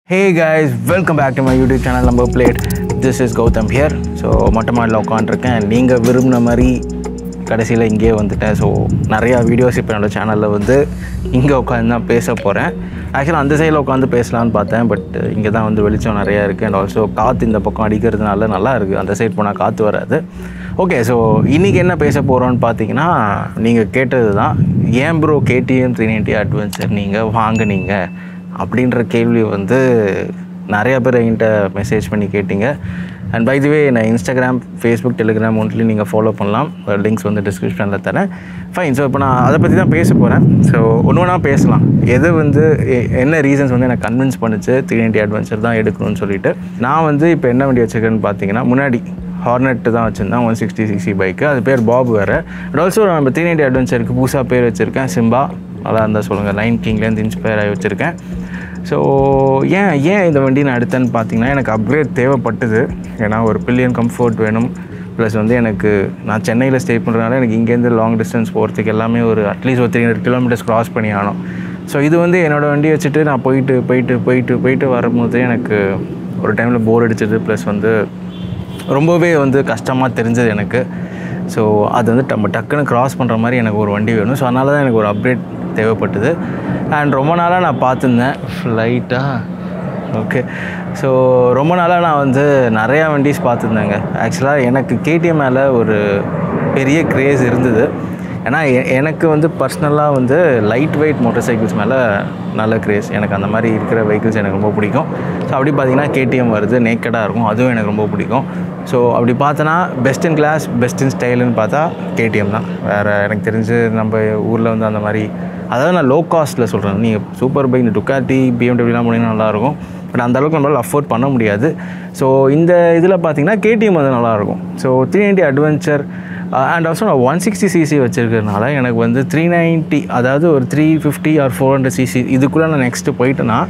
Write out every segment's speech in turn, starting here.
hey guys welcome back to my YouTube channel number plate this is Gautham here so மொட்டை மாடியில் உட்காந்துருக்கேன் நீங்கள் விரும்பின மாதிரி கடைசியில் இங்கேயே வந்துட்டேன் ஸோ நிறையா வீடியோஸ் இப்போ என்னோடய சேனலில் வந்து இங்கே உட்காந்து தான் பேச போகிறேன் ஆக்சுவலாக அந்த சைடில் உட்காந்து பேசலான்னு பார்த்தேன் பட் இங்கே தான் வந்து வெளிச்சம் நிறையா இருக்குது அண்ட் ஆல்சோ காற்று இந்த பக்கம் அடிக்கிறதுனால நல்லா இருக்குது அந்த சைடு போனால் காற்று வராது ஓகே ஸோ இன்றைக்கி என்ன பேச போகிறோன்னு பார்த்தீங்கன்னா நீங்கள் கேட்டது தான் ஏன் bro KTM three ninety adventure நீங்கள் வாங்குனீங்க அப்படின்ற கேள்வி வந்து நிறைய பேர் என்கிட்ட மெசேஜ் பண்ணி கேட்டீங்க அண்ட் பை தி வே நான் இன்ஸ்டாகிராம் ஃபேஸ்புக் டெலிகிராம் ஒன்லி நீங்கள் ஃபாலோ பண்ணலாம் லிங்க்ஸ் வந்து டிஸ்கிரிப்ஷனில் தரேன் ஃபைன் ஸோ இப்போ நான் அதை பற்றி தான் பேச போகிறேன் ஸோ ஒன்று ஒன்றா பேசலாம் எது வந்து எ- என்ன ரீசன்ஸ் வந்து எனக்கு கன்வின்ஸ் பண்ணுச்சு த்ரீ நைன்ட்டி அட்வென்ச்சர் தான் எடுக்கணும்னு சொல்லிட்டு நான் வந்து இப்போ என்ன வண்டி வச்சுருக்கேன்னு பார்த்தீங்கன்னா முன்னாடி ஹார்னெட் தான் வச்சுருந்தேன் ஒன் சிக்ஸ்டி சிசி பைக்கு அது பேர் பாப் வேறு அண்ட் ஆல்சோ நம்ம த்ரீ நைன்ட்டி அட்வென்ச்சருக்கு புதுசாக பேர் வச்சுருக்கேன் சிம்பா நல்லா இருந்தால் சொல்லுங்கள் லைன் கிங்லேருந்து இன்ஸ்பயர் ஆகி வச்சுருக்கேன் ஸோ ஏன் ஏன் இந்த வண்டி நான் எடுத்தேன்னு பார்த்தீங்கன்னா எனக்கு அப்கிரேட் தேவைப்பட்டது ஏன்னா ஒரு பில்லியன் கம்ஃபர்ட் வேணும் ப்ளஸ் வந்து எனக்கு நான் சென்னையில் ஸ்டே பண்ணுறதுனால எனக்கு இங்கேருந்து லாங் டிஸ்டன்ஸ் போகிறதுக்கு எல்லாமே ஒரு அட்லீஸ்ட் ஒரு த்ரீ ஹண்ட்ரட் கிலோமீட்டர்ஸ் க்ராஸ் பண்ணி ஆகணும் ஸோ இது வந்து என்னோடய வண்டி வச்சுட்டு நான் போயிட்டு போயிட்டு போயிட்டு போயிட்டு வரும்போது எனக்கு ஒரு டைமில் போர் அடிச்சது ப்ளஸ் வந்து ரொம்பவே வந்து கஷ்டமாக தெரிஞ்சது எனக்கு ஸோ அது வந்து நம்ம டக்குன்னு கிராஸ் பண்ணுற மாதிரி எனக்கு ஒரு வண்டி வேணும் ஸோ அதனால தான் எனக்கு ஒரு அப்டேட் தேவைப்பட்டது அண்ட் ரொம்ப நாளாக நான் பார்த்துருந்தேன் ஃப்ளைட்டாக ஓகே ஸோ ரொம்ப நாளாக நான் வந்து நிறையா வண்டிஸ் பார்த்துருந்தேங்க ஆக்சுவலாக எனக்கு கேடிஎம் மேலே ஒரு பெரிய க்ரேஸ் இருந்தது ஏன்னா எ- எனக்கு வந்து பர்சனலாக வந்து லைட் வெயிட் மோட்டார் சைக்கிள்ஸ் மேலே நல்ல கிரேஸ் எனக்கு அந்த மாதிரி இருக்கிற வெஹிக்கிள்ஸ் எனக்கு ரொம்ப பிடிக்கும் ஸோ அப்படி பார்த்தீங்கன்னா கேடிஎம் வருது நேக்கடாக இருக்கும் அதுவும் எனக்கு ரொம்ப பிடிக்கும் ஸோ அப்படி பார்த்தோன்னா best in class best in ஸ்டைலுன்னு பார்த்தா கேடிஎம் தான் வேறு எனக்கு தெரிஞ்சு நம்ம ஊரில் வந்து அந்த மாதிரி அதாவது நான் லோ காஸ்ட்டில் சொல்கிறேன் நீங்கள் சூப்பர் பைக் இந்த டுக்காட்டி பிஎம்டபிள்யூலாம் போனீங்கன்னா நல்லாயிருக்கும் பட் அந்த அளவுக்கு நம்மளால் அஃபோர்ட் பண்ண முடியாது ஸோ இந்த இதில் பார்த்தீங்கன்னா கேடிஎம் வந்து நல்லாயிருக்கும் so three ninety adventure and also நான் ஒன் சிக்ஸ்டி சிசி வச்சுருக்கிறதுனால எனக்கு வந்து த்ரீ நைன்ட்டி அதாவது ஒரு three fifty or four hundred CC இதுக்குள்ளே நான் நெக்ஸ்ட்டு போயிட்டேன்னா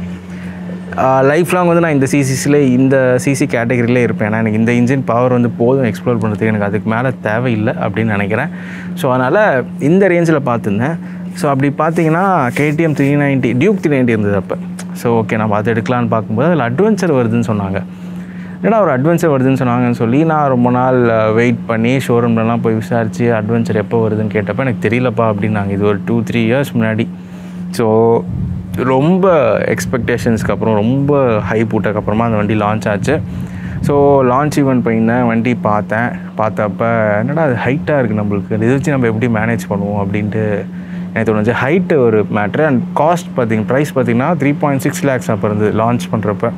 லைஃப் லாங் வந்து நான் இந்த சிசிஸில் இந்த சிசி கேட்டகரியிலே இருப்பேன் ஏன்னா எனக்கு இந்த இன்ஜின் பவர் வந்து போதும் எக்ஸ்ப்ளோர் பண்ணுறதுக்கு எனக்கு அதுக்கு மேலே தேவையில்லை அப்படின்னு நினைக்கிறேன் ஸோ அதனால் இந்த ரேஞ்சில் பார்த்துருந்தேன் ஸோ அப்படி பார்த்தீங்கன்னா KTM three ninety Duke three ninety இருந்தது அப்போ ஸோ ஓகே நம்ம அதை எடுக்கலான்னு பார்க்கும்போது அதில் அட்வென்ச்சர் வருதுன்னு சொன்னாங்க ஏன்னா ஒரு அட்வென்ச்சர் வருதுன்னு சொன்னாங்கன்னு சொல்லி நான் ரொம்ப நாள் வெயிட் பண்ணி ஷோரூம்லலாம் போய் விசாரித்து அட்வென்ச்சர் எப்போ வருதுன்னு கேட்டப்போ எனக்கு தெரியலப்பா அப்படின்னாங்க இது ஒரு டூ த்ரீ இயர்ஸ் முன்னாடி ஸோ ரொம்ப எக்ஸ்பெக்டேஷன்ஸ்க்கு அப்புறம் ரொம்ப ஹை போட்டதுக்கப்புறமா அந்த வண்டி லான்ச் ஆச்சு ஸோ லான்ச் ஈவெண்ட் போயிருந்தேன் வண்டி பார்த்தேன் பார்த்தப்ப என்னடா அது ஹைட்டாக இருக்குது நம்மளுக்கு இதை வச்சு நம்ம எப்படி மேனேஜ் பண்ணுவோம் அப்படின்ட்டு எனக்கு தோணுச்சு ஹைட்டு ஒரு மேட்ரு அண்ட் காஸ்ட் பார்த்தீங்க ப்ரைஸ் பார்த்தீங்கன்னா த்ரீ பாயிண்ட் சிக்ஸ் லேக்ஸ் அப்போ இருந்து லான்ச் பண்ணுறப்ப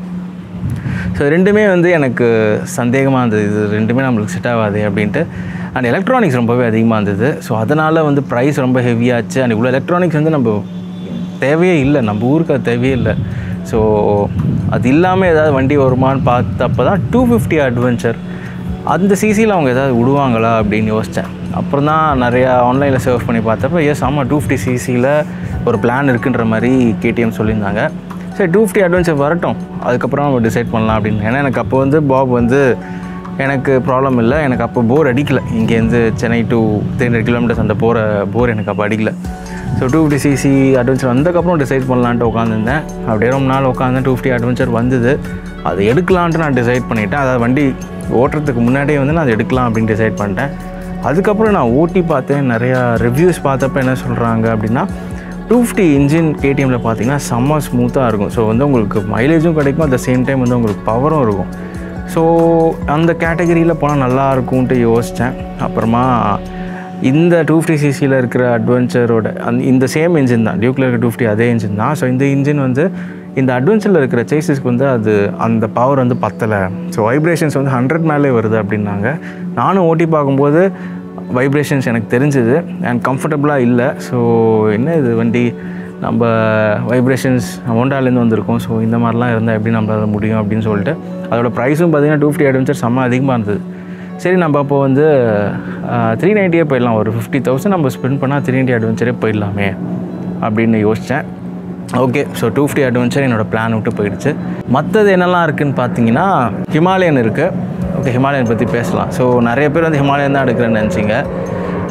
ஸோ ரெண்டுமே வந்து எனக்கு சந்தேகமாக இருந்தது இது ரெண்டுமே நம்மளுக்கு செட் ஆகாது அப்படின்ட்டு அண்ட் எலக்ட்ரானிக்ஸ் ரொம்பவே அதிகமாக இருந்தது ஸோ அதனால் வந்து ப்ரைஸ் ரொம்ப ஹெவியாச்சு அண்ட் இவ்வளோ எலக்ட்ரானிக்ஸ் வந்து நம்ம தேவையே இல்லை நம்ம ஊருக்கு அது தேவையே இல்லை ஸோ அது இல்லாமல் ஏதாவது வண்டி வருமான்னு பார்த்தப்போ தான் டூ ஃபிஃப்டி அட்வென்ச்சர் அந்த சிசியில் அவங்க ஏதாவது விடுவாங்களா அப்படின்னு யோசித்தேன் அப்புறம் தான் நிறையா ஆன்லைனில் சர்ச் பண்ணி பார்த்தப்ப எஸ் ஆமாம் டூ ஃபிஃப்டி சிசியில் ஒரு பிளான் இருக்குன்ற மாதிரி கேடிஎம் சொல்லியிருந்தாங்க சரி டூ ஃபிஃப்டி அட்வென்ச்சர் வரட்டும் அதுக்கப்புறம் நம்ம டிசைட் பண்ணலாம் அப்படின்னு ஏன்னா எனக்கு அப்போ வந்து பாப் வந்து எனக்கு ப்ராப்ளம் இல்லை எனக்கு அப்போ போர் அடிக்கல இங்கேருந்து Chennai to three hundred kilometres அந்த போகிற போர் எனக்கு அப்போ அடிக்கல so two fifty CC adventure வந்ததுக்கப்புறம் டிசைட் பண்ணலான்ட்டு உட்காந்துருந்தேன் அப்படியே ரொம்ப நாள் உட்காந்து டூ ஃபிஃப்டி அட்வென்ச்சர் வந்தது அது எடுக்கலான்ட்டு நான் டிசைட் பண்ணிட்டேன் அதாவது வண்டி ஓட்டுறதுக்கு முன்னாடியே வந்து நான் அதை எடுக்கலாம் அப்படின்னு டிசைட் பண்ணிட்டேன் அதுக்கப்புறம் நான் ஓட்டி பார்த்தேன் நிறையா ரிவ்யூஸ் பார்த்தப்ப என்ன சொல்கிறாங்க அப்படின்னா டூ ஃபிஃப்டி இன்ஜின் கேடிஎம்மில் பார்த்தீங்கன்னா செம்ம ஸ்மூத்தாக இருக்கும் ஸோ வந்து உங்களுக்கு மைலேஜும் கிடைக்கும் அட் த சேம் டைம் வந்து உங்களுக்கு பவரும் இருக்கும் ஸோ அந்த கேட்டகரியில் போனால் நல்லா இருக்கும்ன்ட்டு யோசித்தேன் அப்புறமா இந்த டூ ஃபிஃப்டி சிசியில் இருக்கிற அட்வென்ச்சரோட அந் இந்த சேம் இன்ஜின் தான் டியூக்கில் இருக்க டூ ஃபிஃப்டி அதே இன்ஜின் தான் ஸோ இந்த இன்ஜின் வந்து இந்த அட்வென்ச்சரில் இருக்கிற சேசஸ்க்கு வந்து அது அந்த பவர் வந்து பத்தலை ஸோ வைப்ரேஷன்ஸ் வந்து ஹண்ட்ரட் மேலே வருது அப்படின்னாங்க நானும் ஓட்டி பார்க்கும்போது வைப்ரேஷன்ஸ் எனக்கு தெரிஞ்சுது அண்ட் கம்ஃபர்டபுளாக இல்லை ஸோ என்ன இது வண்டி நம்ம வைப்ரேஷன்ஸ் ஹோண்டாலேருந்து வந்திருக்கோம் ஸோ இந்த மாதிரிலாம் இருந்தால் எப்படி நம்மளால முடியும் அப்படின்னு சொல்லிட்டு அதோட ப்ரைஸும் பார்த்தீங்கன்னா டூ ஃபிஃப்டி அட்வென்ச்சர் செம்ம அதிகமாக இருந்தது சரி நம்ம அப்போ வந்து த்ரீ நைன்ட்டியே போயிடலாம் ஒரு ஃபிஃப்டி தௌசண்ட் நம்ம ஸ்பெண்ட் பண்ணால் த்ரீ நைன்ட்டி அட்வென்ச்சரே போயிடலாமே அப்படின்னு யோசித்தேன் okay so two fifty adventure என்னோடய பிளான் விட்டு போயிடுச்சு மற்றது என்னெல்லாம் இருக்குதுன்னு பார்த்தீங்கன்னா ஹிமாலயன் இருக்குது ஓகே ஹிமாலயன் பற்றி பேசலாம் ஸோ நிறைய பேர் வந்து ஹிமாலயன் தான் எடுக்கிறேன்னு நினச்சிங்க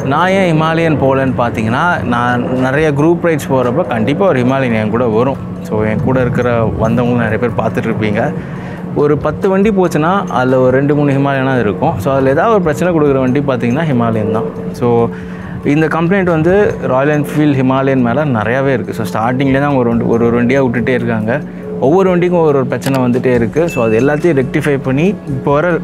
நான் ஏன் ஹிமாலயன் போகலன்னு பார்த்தீங்கன்னா நான் நிறைய குரூப் ரைட்ஸ் போகிறப்ப கண்டிப்பாக ஒரு ஹிமாலயன் என் கூட வரும் ஸோ என் கூட இருக்கிற வந்தவங்களும் நிறைய பேர் பார்த்துட்ருப்பீங்க ஒரு பத்து வண்டி போச்சுன்னா அதில் ஒரு ரெண்டு மூணு ஹிமாலயனாக இருக்கும் ஸோ அதில் ஏதாவது ஒரு பிரச்சனை கொடுக்குற வண்டி பார்த்தீங்கன்னா ஹிமாலயன் தான் ஸோ இந்த கம்ப்ளைண்ட் வந்து ராயல் என்ஃபீல்ட் ஹிமாலயன் மேலே நிறையாவே இருக்குது ஸோ ஸ்டார்டிங்லேயே தான் ஒரு வண்டி ஒரு ஒரு வண்டியாக விட்டுட்டே இருக்காங்க ஒவ்வொரு வண்டிக்கும் ஒரு ஒரு பிரச்சனை வந்துகிட்டே இருக்குது ஸோ அது எல்லாத்தையும் ரெக்டிஃபை பண்ணி இப்போ வர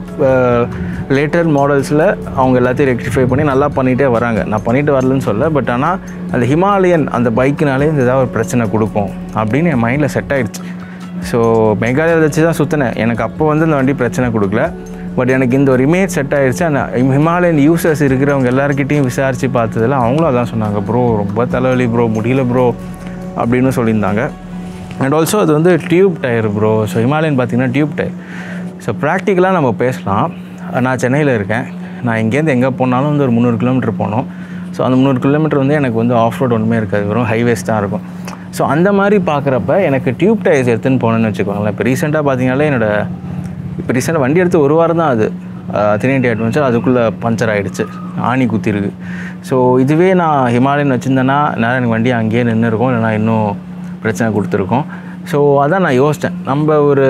லேட்டர் மாடல்ஸில் அவங்க எல்லாத்தையும் ரெக்டிஃபை பண்ணி நல்லா பண்ணிகிட்டே வராங்க நான் பண்ணிட்டு வரலன்னு சொல்ல பட் ஆனால் அந்த ஹிமாலயன் அந்த பைக்குனாலே இந்த ஏதாவது ஒரு பிரச்சனை கொடுக்கும் அப்படின்னு என் மைண்டில் செட் ஆயிடுச்சு ஸோ மெகாலயில் வச்சு தான் சுற்றினேன் எனக்கு அப்போ வந்து இந்த வண்டி பிரச்சனை கொடுக்கல பட் எனக்கு இந்த ஒரு இமேஜ் செட் ஆயிடுச்சு அந்த ஹிமாலயன் யூசர்ஸ் இருக்கிறவங்க எல்லாருக்கிட்டையும் விசாரித்து பார்த்ததில் அவங்களும் அதான் சொன்னாங்க ப்ரோ ரொம்ப தலைவலி ப்ரோ முடியல ப்ரோ அப்படின்னு சொல்லியிருந்தாங்க அண்ட் ஆல்சோ அது வந்து tube tyre bro so Himalayan பார்த்தீங்கன்னா டியூப் டயர் ஸோ ப்ராக்டிக்கலாக நம்ம பேசலாம் நான் சென்னையில் இருக்கேன் நான் இங்கேருந்து எங்கே போனாலும் வந்து ஒரு முந்நூறு கிலோமீட்டர் போகணும் ஸோ அந்த முந்நூறு கிலோமீட்டர் வந்து எனக்கு வந்து ஆஃப் ரோட் ஒன்றுமே இருக்காது வெறும் ஹைவேஸ் தான் இருக்கும் ஸோ அந்த மாதிரி பார்க்குறப்ப எனக்கு டியூப் டயர்ஸ் எடுத்துன்னு போனேன்னு வச்சுக்கோங்களேன் இப்போ ரீசெண்டாக பார்த்தீங்கனாலே என்னோட இப்போ ரீசெண்டாக வண்டி எடுத்து ஒரு வாரம் தான் அது த்ரீ நைன்டி அட்வென்ச்சர் அதுக்குள்ளே பஞ்சர் ஆகிடுச்சு ஆணி குத்திருக்கு ஸோ இதுவே நான் ஹிமாலயன் வச்சுருந்தேன்னா நேரம் எனக்கு வண்டி அங்கேயே நின்று இருக்கும் இல்லைனா இன்னும் பிரச்சனை கொடுத்துருக்கோம் ஸோ அதான் நான் யோசித்தேன் நம்ம ஒரு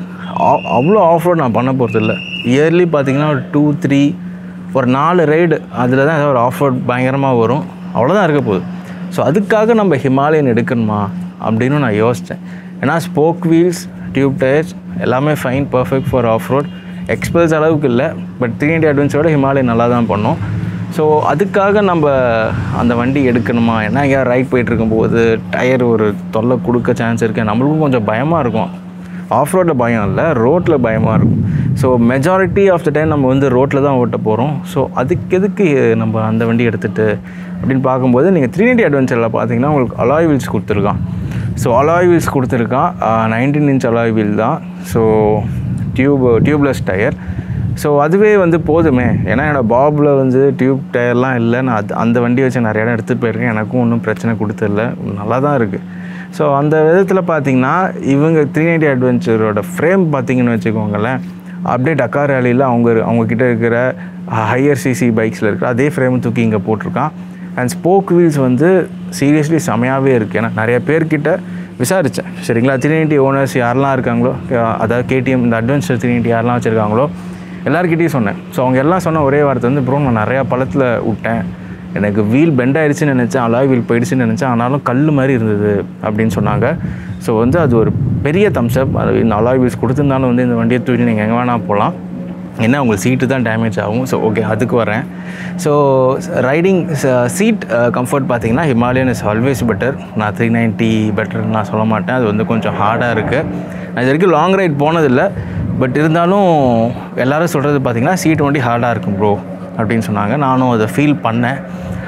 அ- அவ்வளோ ஆஃப் ரோட் நான் பண்ண போகிறது இல்லை இயர்லி பார்த்தீங்கன்னா ஒரு டூ த்ரீ ஒரு நாலு ரைடு அதில் தான் ஏதாவது ஒரு ஆஃப் ரோட் பயங்கரமாக வரும் அவ்வளோதான் இருக்க போகுது ஸோ அதுக்காக நம்ம ஹிமாலயன் எடுக்கணுமா அப்படின்னு நான் யோசித்தேன் ஏன்னா ஸ்போக் வீல்ஸ் டியூப் டயர்ஸ் எல்லாமே fine perfect for off road Xpulse அளவுக்கு இல்லை பட் த்ரீ இண்டியா அட்வென்ச்சரோட ஹிமாலயன் நல்லா தான் பண்ணோம் ஸோ அதுக்காக நம்ம அந்த வண்டி எடுக்கணுமா ஏன்னா எங்கேயா ரைட் போயிட்டு இருக்கும்போது டயர் ஒரு தொல்லை கொடுக்க சான்ஸ் இருக்குது நம்மளுக்கும் கொஞ்சம் பயமாக இருக்கும் ஆஃப் ரோட்டில் பயம் இல்லை ரோட்டில் பயமாக இருக்கும் so majority of the time நம்ம வந்து ரோட்டில் தான் ஓட்ட போகிறோம் ஸோ அதுக்கு எதுக்கு நம்ம அந்த வண்டி எடுத்துகிட்டு அப்படின்னு பார்க்கும்போது நீங்கள் த்ரீ நைன்டி அட்வென்ச்சரில் பார்த்தீங்கன்னா உங்களுக்கு அலாய் வீல்ஸ் கொடுத்துருக்கான் ஸோ அலாய் வீல்ஸ் கொடுத்துருக்கான் நைன்டீன் இன்ச் அலாய் வீல் தான் so tube tubeless tyre so அதுவே வந்து போதுமே ஏன்னா என்னோடய பாபில் வந்து டியூப் டயர்லாம் இல்லை நான் அது அந்த வண்டி வச்சு நிறைய இடம் எடுத்துகிட்டு போயிருக்கேன் எனக்கும் ஒன்றும் பிரச்சனை கொடுத்துடல நல்லா தான் இருக்குது ஸோ அந்த விதத்தில் பார்த்தீங்கன்னா இவங்க த்ரீ நைன்டி அட்வென்ச்சரோட ஃப்ரேம் பார்த்தீங்கன்னு வச்சுக்கோங்களேன் அப்படியே டக்கார் ரேலியில் அவங்க அவங்கக்கிட்ட இருக்கிற ஹையர் சிசி பைக்ஸில் இருக்கிற அதே ஃப்ரேம் தூக்கி இங்கே போட்டிருக்கான் அண்ட் ஸ்போக் வீல்ஸ் வந்து சீரியஸ்லி செமையாகவே இருக்குது ஏன்னா நிறைய பேர்கிட்ட விசாரித்தேன் சரிங்களா த்ரீ நைன்ட்டி ஓனர்ஸ் யாரெல்லாம் இருக்காங்களோ அஹ் அதாவது கேடிஎம் இந்த அட்வென்ச்சர் த்ரீ நைன்ட்டி யாரெல்லாம் வச்சுருக்காங்களோ எல்லாருக்கிட்டையும் சொன்னேன் ஸோ அவங்க எல்லாம் சொன்ன ஒரே வார்த்தை வந்து ப்ரோ நான் நிறையா பழத்தில் விட்டேன் எனக்கு வீல் பெண்ட் ஆயிடுச்சுன்னு நினச்சேன் அலாய் வீல் போயிடுச்சுன்னு நினச்சேன் ஆனாலும் கல் மாதிரி இருந்தது அப்படின்னு சொன்னாங்க ஸோ வந்து அது ஒரு பெரிய தம்ஸ்அப் அது இந்த அலாய் வீல்ஸ் கொடுத்துருந்தாலும் வந்து இந்த வண்டியை தூக்கி நீங்கள் எங்கே வேணால் போகலாம் என்ன உங்களுக்கு சீட்டு தான் டேமேஜ் ஆகும் ஸோ ஓகே அதுக்கு வரேன் ஸோ ரைடிங் சீட் கம்ஃபர்ட் பார்த்தீங்கன்னா ஹிமாலயன் இஸ் ஆல்வேஸ் பெட்டர் நான் த்ரீ நைன்ட்டி பெட்டர்னு நான் சொல்ல மாட்டேன் அது வந்து கொஞ்சம் ஹார்டாக இருக்குது நான் இது வரைக்கும் லாங் ரைட் போனதில்லை பட் இருந்தாலும் எல்லாரும் சொல்கிறது பார்த்தீங்கன்னா சீட் வண்டி ஹார்டாக இருக்கும் ப்ரோ அப்படின்னு சொன்னாங்க நானும் அதை ஃபீல் பண்ணேன்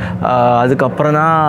ஆஹ் அதுக்கப்புறம் தான்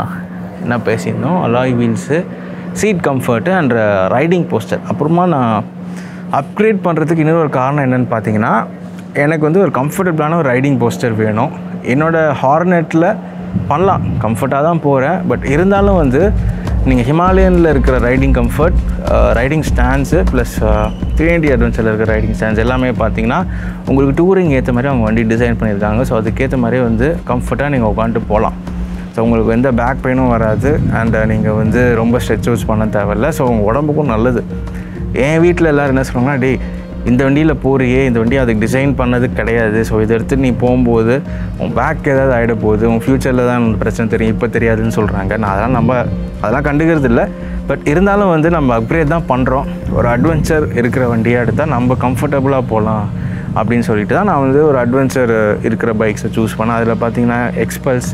என்ன பேசியிருந்தோம் alloy wheels seat comfort and riding posture அப்புறமா நான் அப்கிரேட் பண்ணுறதுக்கு இன்னொரு ஒரு காரணம் என்னென்னு பார்த்தீங்கன்னா எனக்கு வந்து ஒரு கம்ஃபர்டபுளான ஒரு ரைடிங் போஸ்டர் வேணும் என்னோடய ஹார்னெட்டில் பண்ணலாம் கம்ஃபர்ட்டாக தான் போகிறேன் பட் இருந்தாலும் வந்து நீங்கள் ஹிமாலயனில் இருக்கிற riding comfort riding stands plus three ninety அட்வென்ச்சரில் இருக்கிற ரைடிங் ஸ்டாண்ட்ஸ் எல்லாமே பார்த்தீங்கன்னா உங்களுக்கு டூரிங் ஏற்ற மாதிரி அவங்க வண்டி டிசைன் பண்ணியிருக்காங்க ஸோ அதுக்கேற்ற மாதிரியே வந்து கம்ஃபர்ட்டாக நீங்கள் உட்காந்துட்டு போகலாம் ஸோ உங்களுக்கு எந்த பேக் பெயினும் வராது அண்ட் நீங்கள் வந்து ரொம்ப ஸ்ட்ரெச் யூஸ் பண்ண தேவையில்ல ஸோ உங்கள் உடம்புக்கும் நல்லது என் வீட்டில் எல்லோரும் என்ன சொல்கிறாங்கன்னா டேய் இந்த வண்டியில் போறியே இந்த வண்டி அதுக்கு டிசைன் பண்ணது கிடையாது ஸோ இதை எடுத்து நீ போகும்போது உன் பேக் ஏதாவது ஆகிட போகுது உன் ஃப்யூச்சரில் தான் உனக்கு பிரச்சனை தெரியும் இப்போ தெரியாதுன்னு சொல்கிறாங்க நான் அதெல்லாம் நம்ம அதெல்லாம் கண்டுக்கிறது இல்லை பட் இருந்தாலும் வந்து நம்ம அப்கிரேட் தான் பண்ணுறோம் ஒரு அட்வென்ச்சர் இருக்கிற வண்டியாக எடுத்தால் நம்ம கம்ஃபர்டபுளாக போகலாம் அப்படின்னு சொல்லிட்டு தான் நான் வந்து ஒரு அட்வென்ச்சர் இருக்கிற பைக்ஸை சூஸ் பண்ணேன் அதில் பார்த்தீங்கன்னா Xpulse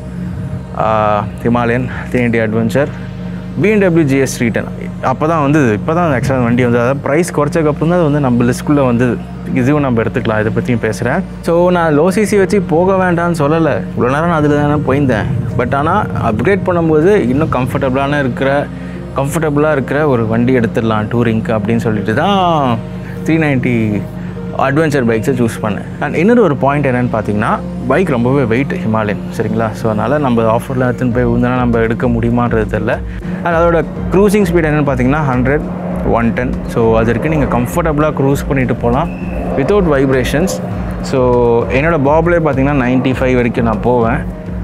Himalayan three adventure BMW GS three ten அப்போ தான் வந்தது இப்போ தான் ஆக்சுவலாக வண்டி வந்து அதாவது ப்ரைஸ் குறைச்சக்கப்புறம் தான் அது வந்து நம்ம லிஸ்ட்குள்ளே வந்தது இதுவும் நம்ம எடுத்துக்கலாம் இதை பற்றியும் பேசுகிறேன் ஸோ நான் லோ சிசி வச்சு போக வேண்டாம்னு சொல்லலை இவ்வளோ நேரம் நான் அதில் தானே போயிருந்தேன் பட் ஆனால் அப்கிரேட் பண்ணும்போது இன்னும் கம்ஃபர்டபுளான இருக்கிற கம்ஃபர்டபுளாக இருக்கிற ஒரு வண்டி எடுத்துடலாம் டூரிங்க்கு அப்படின்னு சொல்லிட்டு தான் த்ரீ நைன்ட்டி அட்வென்ச்சர் பைக்ஸை சூஸ் பண்ணேன் அண்ட் இன்னொரு ஒரு பாயிண்ட் என்னென்னு பார்த்தீங்கன்னா பைக் ரொம்பவே வெயிட் ஹிமாலயன் சரிங்களா ஸோ அதனால் நம்ம ஆஃபரில் எடுத்துன்னு போய் விழுந்தனா நம்ம எடுக்க முடியுமான்றது தெரில அண்ட் அதோட க்ரூசிங் ஸ்பீட் என்னென்னு பார்த்தீங்கன்னா ஹண்ட்ரட் ஒன் டென் ஸோ அது வரைக்கும் நீங்கள் கம்ஃபர்டபுளாக க்ரூஸ் பண்ணிட்டு போகலாம் வித்தவுட் வைப்ரேஷன்ஸ் ஸோ என்னோடய பாப்லே பார்த்தீங்கன்னா 95 ஃபைவ் வரைக்கும் நான் போவேன்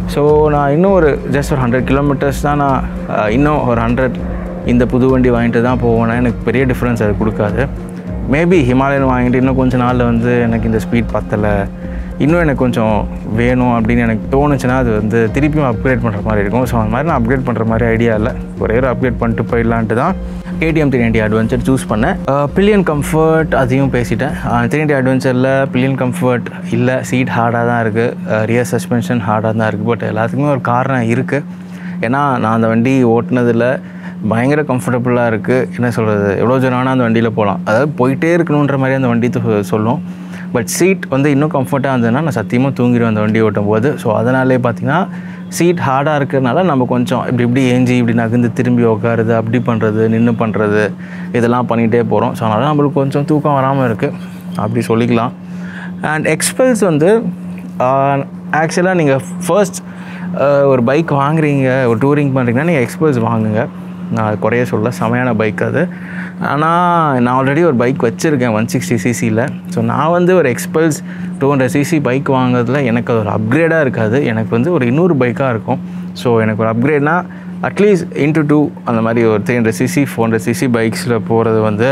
ஸோ நான் இன்னும் ஒரு ஜஸ்ட் ஒரு ஹண்ட்ரட் கிலோமீட்டர்ஸ் தான் நான் அஹ், இன்னும் ஒரு ஹண்ட்ரட் இந்த புது வண்டி வாங்கிட்டு தான் போவேன்னா எனக்கு பெரிய டிஃப்ரென்ஸ் அது கொடுக்காது மேபி ஹிமாலயன் வாங்கிட்டு இன்னும் கொஞ்ச நாளில் வந்து எனக்கு இந்த ஸ்பீட் பத்தலை இன்னும் எனக்கு கொஞ்சம் வேணும் அப்படின்னு எனக்கு தோணுச்சுன்னா அது வந்து திருப்பியும் அப்கிரேட் பண்ணுற மாதிரி இருக்கும் ஸோ அந்த மாதிரி நான் அப்கிரேட் பண்ணுற மாதிரி ஐடியா இல்லை ஒரே ஒரு அப்கிரேட் பண்ணிட்டு போயிடலான்ட்டு தான் KTM three ninety adventure choose பண்ணேன் பில்லியன் கம்ஃபர்ட் அதையும் பேசிட்டேன் த்ரீ நைன்டி அட்வென்ச்சரில் பில்லியன் கம்ஃபர்ட் இல்லை சீட் ஹார்டாக தான் இருக்குது ரியர் சஸ்பென்ஷன் ஹார்டாக தான் இருக்குது பட் எல்லாத்துக்குமே ஒரு காரணம் இருக்குது ஏன்னா நான் அந்த வண்டி ஓட்டுனதில் பயங்கர கம்ஃபர்டபுளாக இருக்குது என்ன சொல்கிறது எவ்வளோ தூரம் வேணால் அந்த வண்டியில் போகலாம் அதாவது போயிட்டே இருக்கணுன்ற மாதிரி அந்த வண்டி தொ- சொல்லும் பட் சீட் வந்து இன்னும் கம்ஃபர்ட்டாக இருந்ததுன்னா நான் சத்தியமாக தூங்கிடுவேன் அந்த வண்டி ஓட்டும் போது ஸோ அதனாலே பார்த்தீங்கன்னா சீட் ஹார்டாக இருக்கிறதுனால நம்ம கொஞ்சம் இப்படி இப்படி ஏஞ்சி இப்படி நகர்ந்து திரும்பி உட்காருது அப்படி பண்ணுறது நின்று பண்ணுறது இதெல்லாம் பண்ணிகிட்டே போகிறோம் ஸோ அதனால் நம்மளுக்கு கொஞ்சம் தூக்கம் வராமல் இருக்குது அப்படி சொல்லிக்கலாம் அண்ட் எக்ஸ்பெல்ஸ் வந்து ஆக்சுவலாக நீங்கள் ஃபர்ஸ்ட் ஒரு பைக் வாங்குறீங்க ஒரு டூரிங் பண்ணுறீங்கன்னா நீங்கள் எக்ஸ்பல்ஸ் வாங்குங்க நான் அது குறைய சொல்ல செமையான பைக் அது ஆனால் நான் ஆல்ரெடி ஒரு பைக் வச்சுருக்கேன் ஒன் சிக்ஸ்டி சிசியில் ஸோ நான் வந்து ஒரு Xpulse two hundred CC bike வாங்குறதுல எனக்கு அது ஒரு அப்கிரேடாக இருக்காது எனக்கு வந்து ஒரு இன்னொரு பைக்காக இருக்கும் ஸோ எனக்கு ஒரு அப்கிரேட்னா அட்லீஸ்ட் இன்ட்டு டூ அந்த மாதிரி ஒரு three hundred CC four hundred CC பைக்ஸில் போகிறது வந்து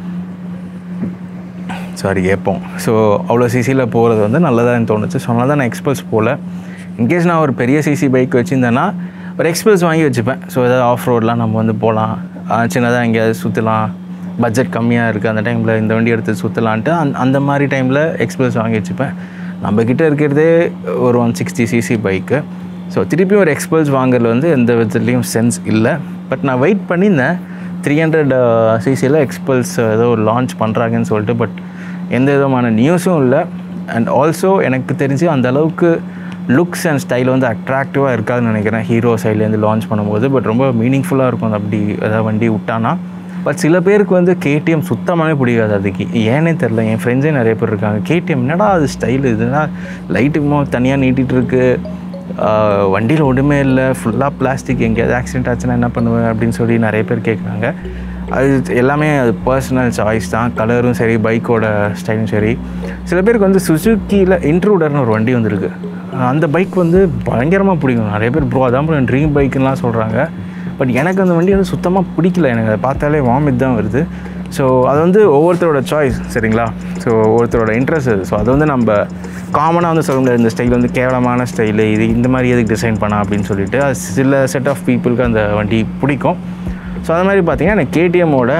சாரி கேட்போம் ஸோ அவ்வளோ சிசியில் போகிறது வந்து நல்லதாக எனக்கு தோணுச்சு ஸோ அதனால தான் நான் எக்ஸ்பல்ஸ் போகல இன்கேஸ் நான் ஒரு பெரிய சிசி பைக் வச்சுருந்தேன்னா ஒரு எக்ஸ்பல்ஸ் வாங்கி வச்சுப்பேன் ஸோ ஏதாவது ஆஃப் ரோட்லாம் நம்ம வந்து போகலாம் சின்னதாக எங்கேயாவது சுற்றலாம் பட்ஜெட் கம்மியாக இருக்குது அந்த டைமில் இந்த வண்டி எடுத்து சுற்றலான்ட்டு அந் அந்த மாதிரி டைமில் எக்ஸ்பல்ஸ் வாங்கி வச்சுப்பேன் நம்மக்கிட்ட இருக்கிறதே ஒரு one sixty CC bike so திருப்பியும் ஒரு எக்ஸ்பல்ஸ் வாங்குறதுல வந்து எந்த விதத்துலேயும் சென்ஸ் இல்லை பட் நான் வெயிட் பண்ணியிருந்தேன் த்ரீ ஹண்ட்ரட் சிசியில் எக்ஸ்பல்ஸ் ஏதோ லான்ச் பண்ணுறாங்கன்னு சொல்லிட்டு பட் எந்த விதமான நியூஸும் இல்லை அண்ட் ஆல்சோ எனக்கு தெரிஞ்சு அந்த அளவுக்கு லுக்ஸ் அண்ட் ஸ்டைல் வந்து அட்ராக்டிவாக இருக்காதுன்னு நினைக்கிறேன் ஹீரோ சைட்லேருந்து லான்ச் பண்ணும்போது பட் ரொம்ப மீனிங்ஃபுல்லாக இருக்கும் அது அப்படி ஏதாவது வண்டி விட்டானா பட் சில பேருக்கு வந்து கேடிஎம் சுத்தமாகவே பிடிக்காது அதுக்கு ஏனே தெரில என் ஃப்ரெண்ட்ஸே நிறைய பேர் இருக்காங்க கேடிஎம் என்னடா அது ஸ்டைல் இதுனா லைட்டுக்குமோ தனியாக நீட்டிகிட்டு இருக்கு வண்டியில் ஒன்றுமே இல்லை ஃபுல்லாக பிளாஸ்டிக் எங்கேயாவது ஆக்சிடென்ட் ஆச்சுன்னா என்ன பண்ணுவேன் அப்படின்னு சொல்லி நிறைய பேர் கேட்குறாங்க அது எல்லாமே அது பர்சனல் சாய்ஸ் தான் கலரும் சரி பைக்கோட ஸ்டைலும் சரி சில பேருக்கு வந்து சுசுக்கியில் இன்ட்ரூடர்னு ஒரு வண்டி வந்திருக்கு அந்த பைக் வந்து பயங்கரமாக பிடிக்கும் நிறைய பேர் ப்ரோ அதான் ப்ரோ ட்ரீம் பைக்குலாம் சொல்கிறாங்க பட் எனக்கு அந்த வண்டி வந்து சுத்தமாக பிடிக்கல எனக்கு அதை பார்த்தாலே வாமிட் தான் வருது ஸோ அது வந்து ஒவ்வொருத்தரோட சாய்ஸ் சரிங்களா ஸோ ஒவ்வொருத்தரோட இன்ட்ரெஸ்ட் அது ஸோ அது வந்து நம்ம காமனாக வந்து சொல்ல முடியாது இந்த ஸ்டைல் வந்து கேவலமான ஸ்டைலு இது இந்த மாதிரி எதுக்கு டிசைன் பண்ணா அப்படின்னு சொல்லிட்டு அது சில செட் ஆஃப் பீப்புளுக்கு அந்த வண்டி பிடிக்கும் ஸோ அது மாதிரி பார்த்தீங்கன்னா எனக்கு கேடிஎம்மோட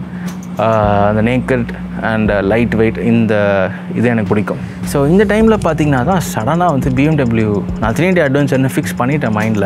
அந்த நேக்கட் அண்ட் லைட் வெயிட் இந்த இது எனக்கு பிடிக்கும் ஸோ இந்த டைமில் பார்த்தீங்கன்னா தான் சடனாக வந்து பிஎம்டபிள்யூ நான் த்ரீ டி அட்வென்ச்சர்னு ஃபிக்ஸ் பண்ணிட்டேன் மைண்டில்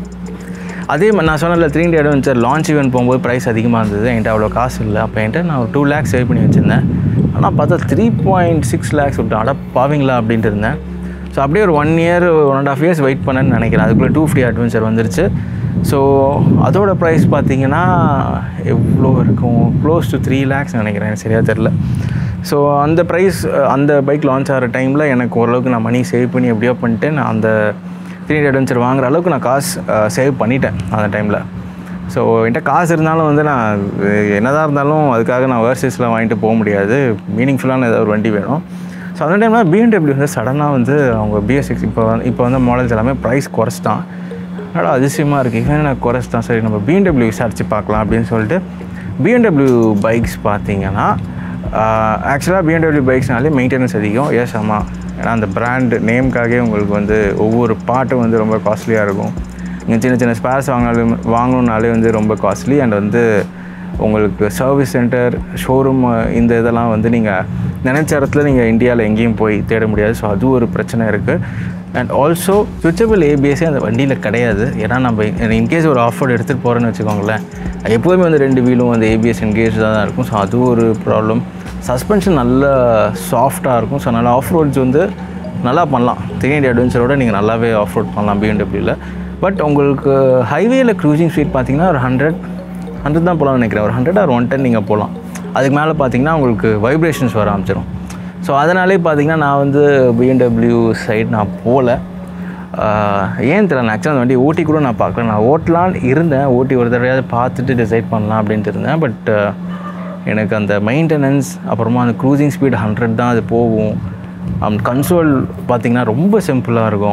அதே மாதிரி நான் சொன்னல three D adventure launch event போகும்போது ப்ரைஸ் அதிகமாக இருந்தது என்கிட்ட அவ்வளோ காசு இல்லை அப்போ என்கிட்ட நான் ஒரு டூ லேக்ஸ் சேவ் பண்ணி வச்சுருந்தேன் ஆனால் பார்த்தா த்ரீ பாயிண்ட் சிக்ஸ் லேக்ஸ் விட்டு அட பாவீங்களா அப்படின்ட்டு இருந்தேன் ஸோ அப்படியே ஒரு one year one and half years wait பண்ணேன்னு நினைக்கிறேன் அதுக்குள்ளே டூ ஃப்ரீ அட்வென்ச்சர் வந்துருச்சு ஸோ அதோட ப்ரைஸ் பார்த்தீங்கன்னா எவ்வளோ இருக்கும் க்ளோஸ் டு த்ரீ லேக்ஸ் நினைக்கிறேன் எனக்கு சரியாக தெரில ஸோ அந்த ப்ரைஸ் அந்த பைக் லான்ச் ஆகிற டைமில் எனக்கு ஓரளவுக்கு நான் மணி சேவ் பண்ணி எப்படியோ பண்ணிட்டு நான் அந்த த்ரீ அட்வென்ச்சர் வாங்குற அளவுக்கு நான் காசு சேவ் பண்ணிட்டேன் அந்த டைமில் ஸோ என்கிட்ட காசு இருந்தாலும் வந்து நான் என்னதான் இருந்தாலும் அதுக்காக நான் வேர்சஸில் வாங்கிட்டு போக முடியாது மீனிங்ஃபுல்லான ஏதாவது ஒரு வண்டி வேணும் ஸோ அந்த டைமில் பிஎன்டபிள்யூ வந்து சடனாக வந்து அவங்க பிஎஸ் சிக்ஸ் இப்போ வந்து இப்போ வந்து மாடல்ஸ் எல்லாமே ப்ரைஸ் குறைச்சிட்டான் அதனால் அதிசயமாக இருக்குது இவன் நான் குறைச்சிட்டான் சரி நம்ம பிஎன்டபிள்யூ விசாரித்து பார்க்கலாம் அப்படின்னு சொல்லிட்டு பிஎன்டபிள்யூ பைக்ஸ் பார்த்தீங்கன்னா ஆக்சுவலாக பிஎன்டபிள்யூ பைக்ஸ்னாலே மெயின்டெனன்ஸ் அதிகம் எஸ் ஆமாம் ஏன்னா அந்த பிராண்ட் நேம்காகவே உங்களுக்கு வந்து ஒவ்வொரு பாட்டும் வந்து ரொம்ப காஸ்ட்லியாக இருக்கும் நீங்கள் சின்ன சின்ன ஸ்பேர்ஸ் வாங்கினாலும் வாங்கணுன்னாலே வந்து ரொம்ப காஸ்ட்லி அண்ட் வந்து உங்களுக்கு சர்வீஸ் சென்டர் ஷோரூம் இந்த இதெல்லாம் வந்து நீங்கள் நினச்ச இடத்துல நீங்கள் இந்தியாவில் எங்கேயும் போய் தேட முடியாது ஸோ அது ஒரு பிரச்சனை இருக்குது அண்ட் ஆல்சோ சுவிச்சபிள் ஏபிஎஸ்ஸே அந்த வண்டியில் கிடையாது ஏன்னா நம்ம இன்கேஸ் ஒரு ஆஃப் ரோட் எடுத்துகிட்டு போகிறேன்னு வச்சுக்கோங்களேன் எப்போதுமே வந்து ரெண்டு வீலும் வந்து ஏபிஎஸ் என்கேஜ் தான் இருக்கும் ஸோ அது ஒரு ப்ராப்ளம் சஸ்பென்ஷன் நல்ல சாஃப்டாக இருக்கும் ஸோ அதனால் ஆஃப் ரோட்ஸ் வந்து நல்லா பண்ணலாம் த்ரீ ஹண்ட்ரட் அட்வென்ச்சரோட நீங்கள் நல்லாவே ஆஃப் ரோட் பண்ணலாம் பிஎன்டபிள்யூவில் பட் உங்களுக்கு ஹைவேயில் க்ரூசிங் ஸ்பீட் பார்த்தீங்கன்னா ஒரு ஹண்ட்ரட் ஹண்ட்ரட் தான் போகலாம்னு நினைக்கிறேன் ஒரு ஹண்ட்ரட் ஆர் ஒன் டென் நீங்கள் போகலாம் அதுக்கு மேலே பார்த்தீங்கன்னா உங்களுக்கு வைப்ரேஷன்ஸ் வர ஆரம்பிச்சிடும் ஸோ அதனாலே பார்த்தீங்கன்னா நான் வந்து பிஎன்டபிள்யூ சைடு நான் போகல ஆஹ் ஏன் தெரியல நான் ஆக்சுவலாக அந்த வண்டி ஓட்டி கூட நான் பார்க்கல நான் ஓட்டலான்னு இருந்தேன் ஓட்டி ஒரு தடவையாவது பார்த்துட்டு டிசைட் பண்ணலாம் அப்படின்ட்டு இருந்தேன் பட் எனக்கு அந்த மெயின்டெனன்ஸ் அப்புறமா அந்த க்ரூசிங் ஸ்பீட் ஹண்ட்ரட் தான் அது போகும் கன்சோல் பார்த்திங்கன்னா ரொம்ப சிம்பிளாக இருக்கும்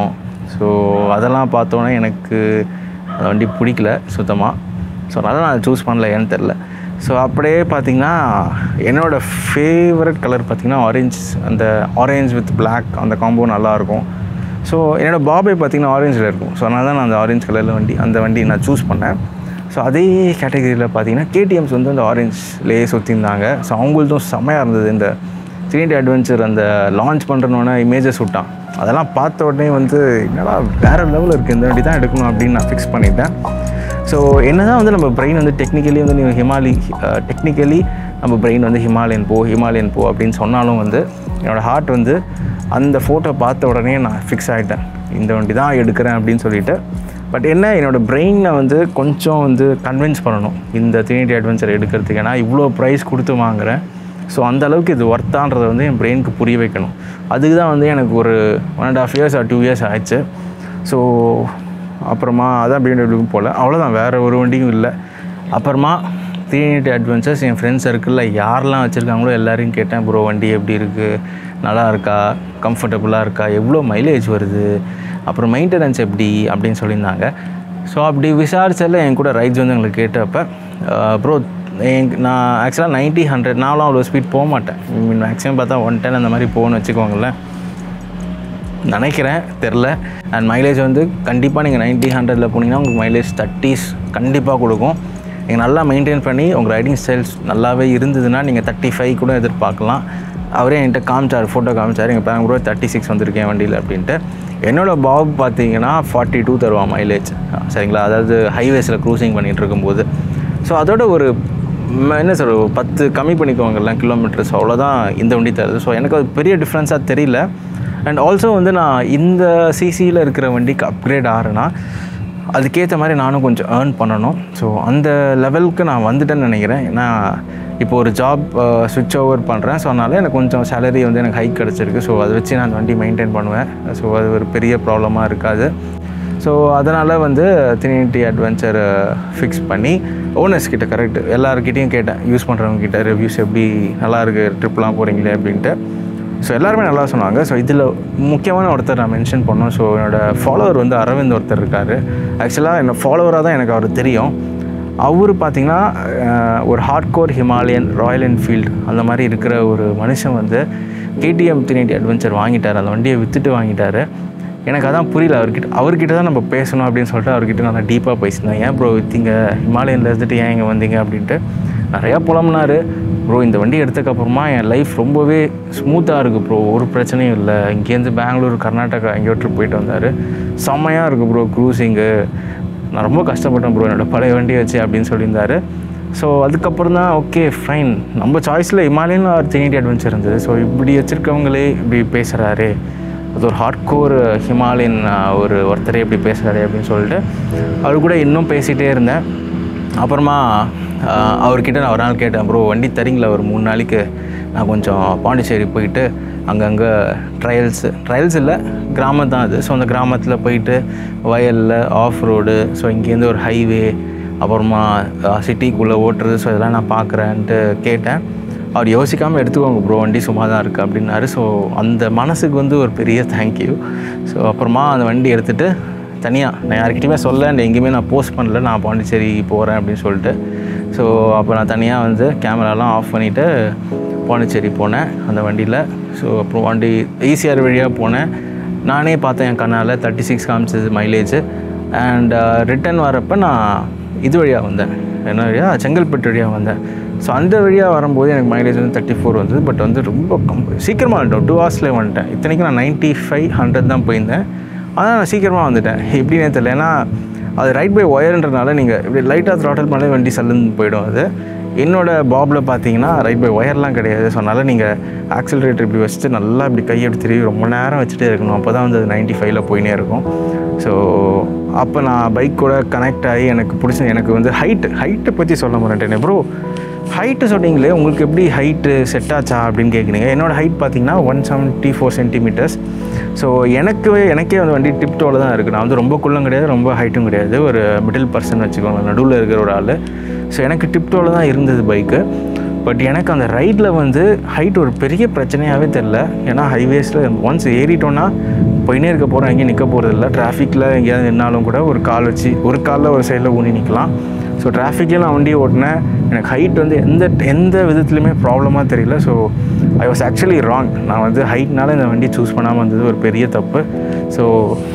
ஸோ அதெல்லாம் பார்த்தோன்னே எனக்கு அந்த வண்டி பிடிக்கல சுத்தமாக ஸோ அதனால் நான் சூஸ் பண்ணல ஏன்னு தெரில ஸோ அப்படியே பார்த்தீங்கன்னா என்னோடய ஃபேவரட் கலர் பார்த்தீங்கன்னா ஆரஞ்ச் அந்த ஆரஞ்ச் வித் Black அந்த காம்போ நல்லாயிருக்கும் ஸோ என்னோடய பாபே பார்த்தீங்கன்னா ஆரஞ்சில் இருக்கும் ஸோ அதனால தான் நான் அந்த ஆரஞ்ச் கலரில் வண்டி அந்த வண்டி நான் சூஸ் பண்ணேன் ஸோ அதே கேட்டகரியில் பார்த்தீங்கன்னா கேடிஎம்ஸ் வந்து அந்த ஆரஞ்ச்லேயே சுற்றிருந்தாங்க ஸோ அவங்களுதும் செம்மையாக இருந்தது இந்த த்ரீ அட்வென்ச்சர் அந்த லான்ச் பண்ணுறனோட இமேஜஸ் விட்டான் அதெல்லாம் பார்த்த உடனே வந்து என்னடா வேறு லெவலில் இருக்குது இந்த வண்டி தான் எடுக்கணும் அப்படின்னு நான் ஃபிக்ஸ் பண்ணிட்டேன் ஸோ என்ன தான் வந்து நம்ம பிரெயின் வந்து டெக்னிக்கலி வந்து நீங்கள் ஹிமாலி டெக்னிக்கலி நம்ம பிரெயின் வந்து ஹிமாலயன் போ ஹிமாலயன் போ அப்படின்னு சொன்னாலும் வந்து என்னோடய ஹார்ட் வந்து அந்த ஃபோட்டோ பார்த்த உடனே நான் ஃபிக்ஸ் ஆகிட்டேன் இந்த வண்டி தான் எடுக்கிறேன் அப்படின்னு சொல்லிட்டு பட் என்ன என்னோடய பிரெயினை வந்து கொஞ்சம் வந்து கன்வின்ஸ் பண்ணணும் இந்த த்ரீ அட்வென்ச்சர் எடுக்கிறதுக்கு ஏன்னா இவ்வளோ ப்ரைஸ் கொடுத்து வாங்குறேன் ஸோ அந்த அளவுக்கு இது ஒர்த்தான்றதை வந்து என் பிரெயினுக்கு புரிய வைக்கணும் அதுக்கு தான் வந்து எனக்கு ஒரு one and half years or two years ஆயிடுச்சு ஸோ அப்புறமா அதான் பிஎம்டபிள்யூக்கும் போகல அவ்வளோதான் வேறு ஒரு வண்டியும் இல்லை அப்புறமா த்ரீ எயிட்டி அட்வென்ச்சர்ஸ் என் ஃப்ரெண்ட்ஸ் சர்க்கிளில் யாரெல்லாம் வச்சுருக்காங்களோ எல்லாரையும் கேட்டேன் ப்ரோ வண்டி எப்படி இருக்குது நல்லா இருக்கா கம்ஃபர்டபுளாக இருக்கா எவ்வளோ மைலேஜ் வருது அப்புறம் மெயின்டெனன்ஸ் எப்படி அப்படின்னு சொல்லியிருந்தாங்க ஸோ அப்படி விசாரிச்சதில் என் கூட ரைட்ஸ் வந்து எங்களுக்கு கேட்டப்ப ப்ரோ எங் நான் ஆக்சுவலாக நைன்ட்டி ஹண்ட்ரட் நானும் அவ்வளோ ஸ்பீட் போக மாட்டேன் மேக்ஸிமம் பார்த்தா ஒன் டென் அந்த மாதிரி போகணும்னு வச்சுக்கோங்களேன் நினைக்கிறேன் தெரில அண்ட் மைலேஜ் வந்து கண்டிப்பாக நீங்கள் நைன்ட்டி ஹண்ட்ரடில் போனீங்கன்னா உங்களுக்கு மைலேஜ் தேர்ட்டிஸ் கண்டிப்பாக கொடுக்கும் நீங்கள் நல்லா மெயின்டைன் பண்ணி உங்கள் ரைடிங் ஸ்டைல்ஸ் நல்லாவே இருந்ததுன்னா நீங்கள் தேர்ட்டி ஃபைவ் கூட எதிர்பார்க்கலாம் அவரே என்கிட்ட காமிச்சார் ஃபோட்டோ காமிச்சார் எங்கள் பேங்க் கூட தேர்ட்டி சிக்ஸ் வந்திருக்கேன் வண்டியில் அப்படின்ட்டு என்னோடய பாப் பார்த்தீங்கன்னா ஃபார்ட்டி டூ தருவான் மைலேஜ் சரிங்களா அதாவது ஹைவேஸில் க்ரூசிங் பண்ணிகிட்டு இருக்கும்போது ஸோ அதோட ஒரு ம- என்ன சொல்ற ஒரு பத்து கம்மி பண்ணிக்கோங்கல்ல கிலோமீட்டர்ஸ் அவ்வளோதான் இந்த வண்டி தருது ஸோ எனக்கு அது பெரிய டிஃப்ரென்ஸாக தெரியல அண்ட் ஆல்சோ வந்து நான் இந்த சிசியில் இருக்கிற வண்டிக்கு அப்கிரேட் ஆகிறேன்னா அதுக்கேற்ற மாதிரி நானும் கொஞ்சம் ஏர்ன் பண்ணணும் ஸோ அந்த லெவலுக்கு நான் வந்துட்டேன்னு நினைக்கிறேன் ஏன்னா இப்போ ஒரு ஜாப் ஸ்விட்ச் ஓவர் பண்ணுறேன் ஸோ அதனால் எனக்கு கொஞ்சம் சேலரி வந்து எனக்கு ஹைக் கிடச்சிருக்கு ஸோ அதை வச்சு நான் அந்த வண்டி மெயின்டைன் பண்ணுவேன் ஸோ அது ஒரு பெரிய ப்ராப்ளமாக இருக்காது ஸோ அதனால் வந்து த்ரீனிட்டி அட்வென்ச்சர் ஃபிக்ஸ் பண்ணி ஓனர்ஸ் கிட்ட கரெக்ட் எல்லாருக்கிட்டையும் கேட்டேன் யூஸ் பண்ணுறவங்க கிட்ட ரிவ்யூஸ் எப்படி நல்லா இருக்கு ட்ரிப்லாம் போகிறீங்களே அப்படின்ட்டு ஸோ எல்லாருமே நல்லா சொன்னாங்க ஸோ இதில் முக்கியமான ஒருத்தர் நான் மென்ஷன் பண்ணோம் ஸோ என்னோடய ஃபாலோவர் வந்து அரவிந்த் ஒருத்தர் இருக்கார் ஆக்சுவலாக என்னோட ஃபாலோவராக தான் எனக்கு அவர் தெரியும் அவர் பார்த்திங்கன்னா அஹ், ஒரு ஹார்ட்கோர் ஹிமாலயன் ராயல் என்ஃபீல்டு அந்த மாதிரி இருக்கிற ஒரு மனுஷன் வந்து கேடிஎம் த்ரீ அட்வென்ச்சர் வாங்கிட்டார் அந்த வண்டியை விற்றுட்டு வாங்கிட்டாரு எனக்கு அதான் புரியல அவர்கிட்ட அவர்கிட்ட தான் நம்ம பேசணும் அப்படின்னு சொல்லிட்டு அவர்கிட்ட நான் டீப்பாக பேசினேன் ஏன் ப்ரோ விற்றீங்க ஹிமாலயனில் இருந்துட்டு ஏன் இங்கே வந்தீங்க அப்படின்ட்டு நிறையா புலம்புனாரு ப்ரோ இந்த வண்டி எடுத்ததுக்கப்புறமா என் லைஃப் ரொம்பவே ஸ்மூத்தாக இருக்குது ப்ரோ ஒரு பிரச்சனையும் இல்லை இங்கேருந்து பெங்களூர் கர்நாடகா எங்கேயோ ட்ரிப் போயிட்டு வந்தார் செம்மையாக இருக்குது ப்ரோ க்ரூசிங்கு நான் ரொம்ப கஷ்டப்பட்டேன் ப்ரோ என்னோட பழைய வண்டியை வச்சு அப்படின்னு சொல்லியிருந்தாரு ஸோ அதுக்கப்புறம் தான் ஓகே ஃபைன் நம்ம சாய்ஸில் ஹிமாலயன் ஒரு த்ரீ அட்வென்ச்சர் இருந்தது ஸோ இப்படி வச்சுருக்கவங்களே இப்படி பேசுகிறாரு அது ஒரு ஹார்ட்கோர் ஹிமாலயன் ஆஹ், ஒரு ஒருத்தரே இப்படி பேசுகிறாரு அப்படின்னு சொல்லிட்டு அவர் கூட இன்னும் பேசிகிட்டே இருந்தேன் அப்புறமா ஆஹ், அவர்கிட்ட நான் ஒரு நாள் கேட்டேன் ப்ரோ வண்டி தரீங்களா ஒரு மூணு நாளைக்கு நான் கொஞ்சம் பாண்டிச்சேரி போயிட்டு அங்கங்கே ட்ரையல்ஸு ட்ரையல்ஸ் இல்லை கிராமம் தான் அது ஸோ அந்த கிராமத்தில் போயிட்டு வயலில் ஆஃப் ரோடு ஸோ இங்கேருந்து ஒரு ஹைவே அப்புறமா சிட்டிக்குள்ளே ஓட்டுறது ஸோ இதெல்லாம் நான் பார்க்குறேன்ட்டு கேட்டேன் அவர் யோசிக்காமல் எடுத்துக்கோங்க ப்ரோ வண்டி சும்மா தான் இருக்குது அப்படின்னாரு ஸோ அந்த மனசுக்கு வந்து ஒரு பெரிய தேங்க்யூ ஸோ அப்புறமா அந்த வண்டி எடுத்துகிட்டு தனியாக நான் யார்கிட்டயுமே சொல்ல and எங்கேயுமே நான் போஸ்ட் பண்ணல நான் பாண்டிச்சேரி போகிறேன் அப்படின்னு சொல்லிட்டு ஸோ அப்போ நான் தனியாக வந்து கேமராலாம் ஆஃப் பண்ணிவிட்டு பாண்டிச்சேரி போனேன் அந்த வண்டியில் ஸோ அப்புறம் வண்டி ஈசிஆர் வழியாக போனேன் நானே பார்த்தேன் என் கண்ணால் தேர்ட்டி சிக்ஸ் காமிச்சது மைலேஜ் அண்ட் ரிட்டர்ன் வரப்போ நான் இது வழியாக வந்தேன் என்ன வழியாக செங்கல்பட்டு வழியாக வந்தேன் ஸோ அந்த வழியாக வரும்போது எனக்கு மைலேஜ் வந்து தேர்ட்டி ஃபோர் வந்தது பட் வந்து ரொம்ப கம் சீக்கிரமாக வந்துட்டோம் டூ ஹவர்ஸ்லேயே வந்துட்டேன் இத்தனைக்கும் நான் நைன்ட்டி ஃபைவ் ஹண்ட்ரட் தான் போயிருந்தேன் ஆனால் நான் சீக்கிரமாக வந்துட்டேன் எப்படின்னே தெரியல ஏன்னா அது ரைட் பை ஒயர்ன்றனால நீங்கள் இப்படி லைட்டாக த்ராட்டல் பண்ணி வண்டி சல்லுன்னு போயிடும் அது என்னோட பாபில் பார்த்தீங்கன்னா ரைட் பை ஒயர்லாம் கிடையாது ஸோ அதனால் நீங்கள் ஆக்சிலரேட்டர் இப்படி வச்சுட்டு நல்லா இப்படி கையை இப்படி திரும்பி ரொம்ப நேரம் வச்சுட்டே இருக்கணும் அப்போ தான் வந்து அது நைன்ட்டி ஃபைவ்ல போயினே இருக்கும் ஸோ அப்போ நான் பைக் கூட கனெக்ட் ஆகி எனக்கு பிடிச்ச எனக்கு வந்து ஹைட்டு ஹைட்டை பற்றி சொல்ல மாட்டேன் ப்ரோ ஹைட்டு சொன்னீங்களே உங்களுக்கு எப்படி ஹைட்டு செட் ஆச்சா அப்படின்னு கேட்குறீங்க என்னோடய ஹைட் பார்த்தீங்கன்னா one seventy four centimetres so எனக்கு எனக்கே வந்து வண்டி டிப்டோவில் தான் இருக்குது நான் வந்து ரொம்ப குள்ளம் கிடையாது ரொம்ப ஹைட்டும் கிடையாது ஒரு மிடில் பர்சன் வச்சுக்கோங்க நடுவில் இருக்கிற ஒரு ஆள் ஸோ எனக்கு டிப்டோவில் தான் இருந்தது பைக்கு பட் எனக்கு அந்த ரைடில் வந்து ஹைட் ஒரு பெரிய பிரச்சனையாகவே தெரில ஏன்னா ஹைவேஸில் ஒன்ஸ் ஏறிட்டோன்னா போயினே இருக்க போகிறோம் எங்கேயும் நிற்க போகிறது இல்லை டிராஃபிக்கில் எங்கேயாவது நின்னாலும் கூட ஒரு கால் வச்சு ஒரு காலில் ஒரு சைடில் ஊனி நிற்கலாம் ஸோ டிராஃபிக்கில் நான் வண்டியை ஓட்டினேன் எனக்கு ஹைட் வந்து எந்த எந்த விதத்துலையுமே ப்ராப்ளமாக தெரியல so I was actually wrong நான் வந்து ஹைட்னால இந்த வண்டி சூஸ் பண்ணாமல் வந்தது ஒரு பெரிய தப்பு ஸோ